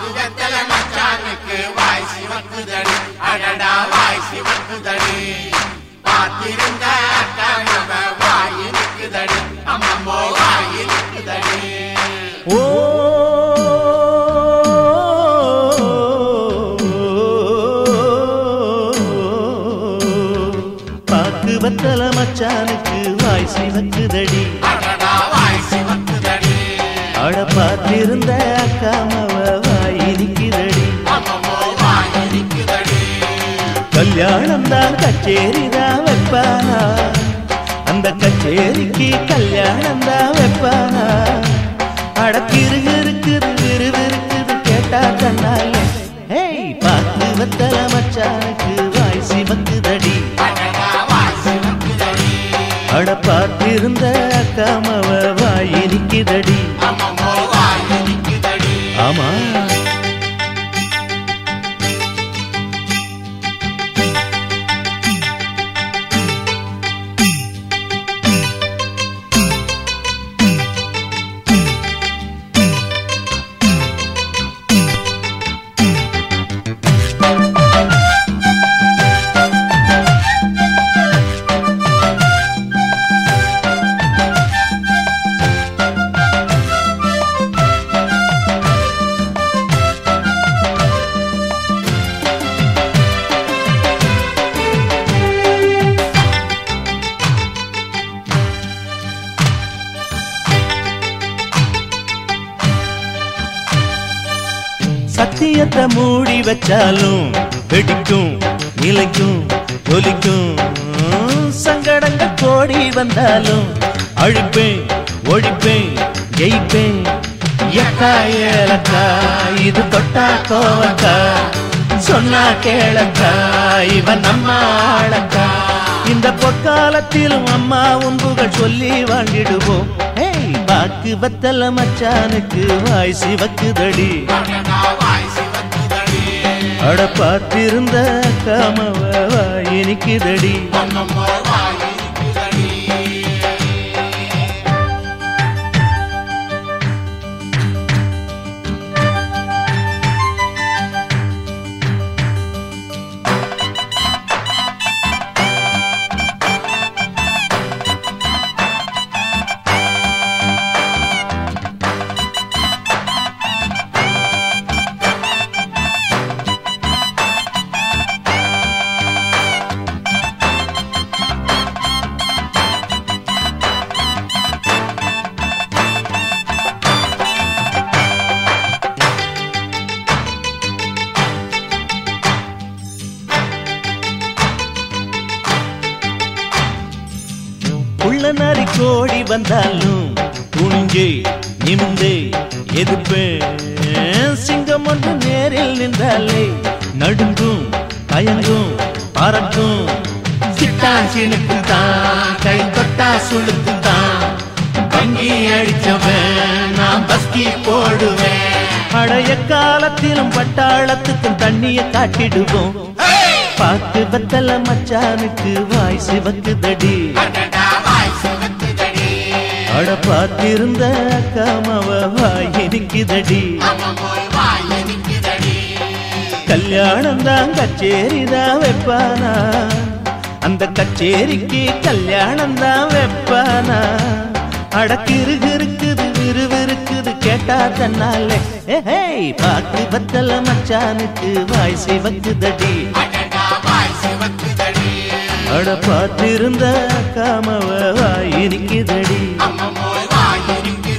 பாக்கு வெத்தல மச்சானுக்கு வாய் சிவக்குதடி அடடா வாய் சிவக்குதடி பார்த்திருந்த அக்கமவ வாய் இருக்குதடி அம்மம்மோ வாய் இருக்குதடி ஓ பாக்கு வத்தல மச்சானுக்கு வாய் சிவக்குதடி அடடா வாய் சிவக்குதடி அட பார்த்திருந்த அக்காமவ வாய் இனிக்குதடி அம்மம்மோ வாய் இருக்குதடி கல்யாணம் தான் கச்சேரி தான் வைப்பானா அந்த கச்சேரிக்கு கல்யாணம் தான் வைப்பானா அட கிருகு இருக்குது விறுவிறுக்குது கேட்டா கண்ணால ஏய் பாக்கு வத்தல மச்சானுக்கு வாய் சிவக்குதடி அடடா வாய் சிவக்குதடி அட பார்த்திருந்த அக்காமவ வாய் இனிக்குதடி அம்மம்மோ வாய் இருக்குதடி ஆமா சத்தியத்தை மூடி வச்சாலும் வெடிக்கும் நிலைக்கும் ஒலிக்கும் சங்கடங்கள் கோடி வந்தாலும் அழிப்பேன் ஒழிப்பேன் ஜெயிப்பேன் எக்கா ஏலக்கா இது தொட்டா கோவக்கா சொன்னா கேளக்கா இவன் நம்ம ஆளக்கா இந்த பொற்காலத்திலும் அம்மா உன்புகள் சொல்லி வாழ்ந்திடுவோம் ஏய் பாக்கு வத்தல மச்சானுக்கு வாய் சிவக்குதடி அடடா வாய் சிவக்குதடி அட பார்த்திருந்த காமவ வாய் இனிக்குதடி அம்மம்மோ வாய் இருக்குதடி உள்ள நரி கோடி வந்தாலும் துணிஞ்சே நிமிந்தே எதிர்ப்பேன் சிங்கம் ஒன்று நேரில் நின்றாலே நடுங்கும் தயங்கும் பறக்கும் சிட்டான் சினுக்கு தான் கை தொட்டா சுளுக்கு தான் வங்கி அடிச்சவன் நான் பஸ்கி போடுவேன் பழைய காலத்திலும் பட்டாளத்துக்கும் தண்ணிய காட்டிடுவோம் பாக்கு வத்தல மச்சானுக்கு வாய் சிவக்குதடி அடடா வாய் சிவக்குதடி அட பார்த்திருந்த காமவ வாய் இனிக்குதடி அம்மம்மோ வாய் இருக்குதடி கல்யாணம் தான் கச்சேரி தான் வைப்பானா அந்த கச்சேரிக்கு கல்யாணம் தான் வைப்பானா அடக்கிருகு இருக்குது விறுவிறுக்குது கேட்டா தன்னாலே ஏய் பாக்கு பத்தல மச்சானுக்கு வாய் சிவக்குதடி அடடா வாய் சிவக்குதடி அட பார்த்திருந்த காமவ வாய் இனிக்குதடி அம்மம்மோ வாய் இருக்குதடி